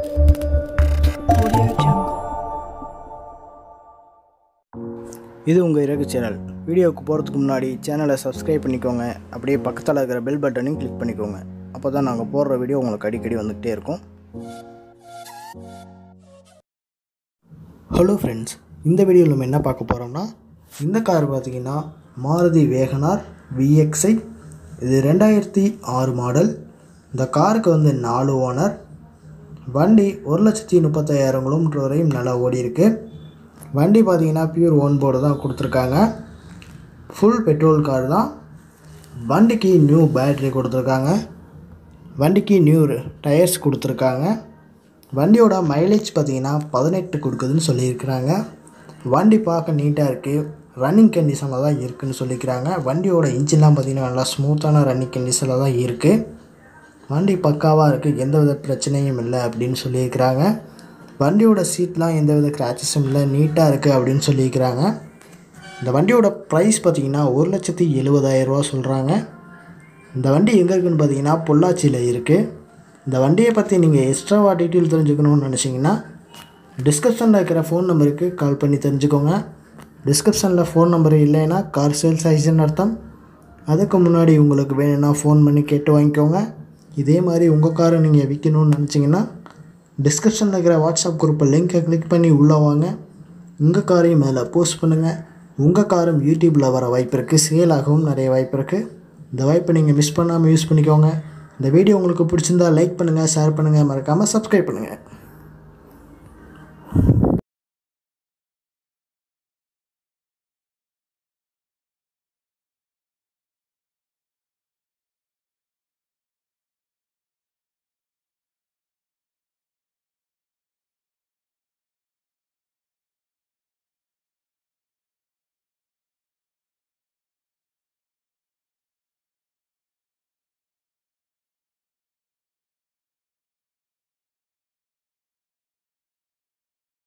Audio Jungle. இது உங்கள் இறகு சேனல் வீடியோவுக்கு போகிறதுக்கு முன்னாடி சேனலை சப்ஸ்கிரைப் பண்ணிக்கோங்க அப்படியே பக்கத்தில் இருக்கிற பெல் பட்டனையும் கிளிக் பண்ணிக்கோங்க அப்போ தான் நாங்கள் போடுற வீடியோ உங்களுக்கு அடிக்கடி வந்துக்கிட்டே இருக்கும் ஹலோ ஃப்ரெண்ட்ஸ் இந்த வீடியோவில் நம்ம என்ன பார்க்க போகிறோம்னா இந்த கார் பார்த்தீங்கன்னா மாருதி வேகனார் விஎக்ஸ்ஐ இது ரெண்டாயிரத்தி ஆறு மாடல் இந்த காருக்கு வந்து நாலு ஓனர் வண்டி ஒரு லட்சத்தி முப்பத்தாயிரம் கிலோமீட்டர் வரையும் நல்லா ஓடி இருக்கு வண்டி பார்த்தீங்கன்னா பியூர் ஓன் போர்டு தான் கொடுத்துருக்காங்க ஃபுல் பெட்ரோல் கார் தான் வண்டிக்கு நியூ பேட்டரி கொடுத்துருக்காங்க வண்டிக்கு நியூ டயர்ஸ் கொடுத்துருக்காங்க வண்டியோட மைலேஜ் பார்த்தீங்கன்னா பதினெட்டு கொடுக்குதுன்னு சொல்லியிருக்கிறாங்க வண்டி பார்க்க நீட்டாக இருக்குது ரன்னிங் கண்டிஷனில் தான் இருக்குதுன்னு சொல்லிக்கிறாங்க வண்டியோட இன்ஜின்லாம் பார்த்தீங்கன்னா நல்லா ஸ்மூத்தான ரன்னிங் கண்டிஷனில் தான் இருக்குது வண்டி பக்காவாக இருக்குது எந்த வித பிரச்சனையும் இல்லை அப்படின்னு சொல்லியிருக்கிறாங்க வண்டியோட சீட்லாம் எந்த வித கிராச்சஸும் இல்லை நீட்டாக இருக்குது அப்படின்னு சொல்லியிருக்கிறாங்க இந்த வண்டியோட ப்ரைஸ் பார்த்தீங்கன்னா ஒரு லட்சத்தி எழுபதாயிரரூவா சொல்கிறாங்க இந்த வண்டி எங்கே இருக்குன்னு பார்த்தீங்கன்னா பொள்ளாச்சியில் இருக்குது இந்த வண்டியை பற்றி நீங்கள் எக்ஸ்ட்ராவாக டீட்டெயில் தெரிஞ்சுக்கணும்னு நினச்சிங்கன்னா டிஸ்கிரிப்ஷனில் இருக்கிற ஃபோன் நம்பருக்கு கால் பண்ணி தெரிஞ்சுக்கோங்க டிஸ்கிரிப்ஷனில் ஃபோன் நம்பர் இல்லைன்னா கார் சேல்ஸ் ஆயிடுச்சுன்னு அர்த்தம் அதுக்கு முன்னாடி உங்களுக்கு வேணும்னா ஃபோன் பண்ணி கேட்டு வாங்கிக்கோங்க இதே மாதிரி உங்கள் காரை நீங்கள் விற்கணும்னு நினச்சிங்கன்னா டிஸ்கிரிப்ஷனில் இருக்கிற வாட்ஸ்அப் குரூப்பை லிங்க்கை கிளிக் பண்ணி உள்ளே வாங்க உங்கள் காரையும் மேலே போஸ்ட் பண்ணுங்கள் உங்கள் காரும் யூடியூப்பில் வர வாய்ப்பு இருக்குது சேல் ஆகவும் நிறைய வாய்ப்பு இருக்குது இந்த வாய்ப்பை நீங்கள் மிஸ் பண்ணாமல் யூஸ் பண்ணிக்கோங்க இந்த வீடியோ உங்களுக்கு பிடிச்சிருந்தா லைக் பண்ணுங்கள் ஷேர் பண்ணுங்கள் மறக்காமல் சப்ஸ்கிரைப் பண்ணுங்கள்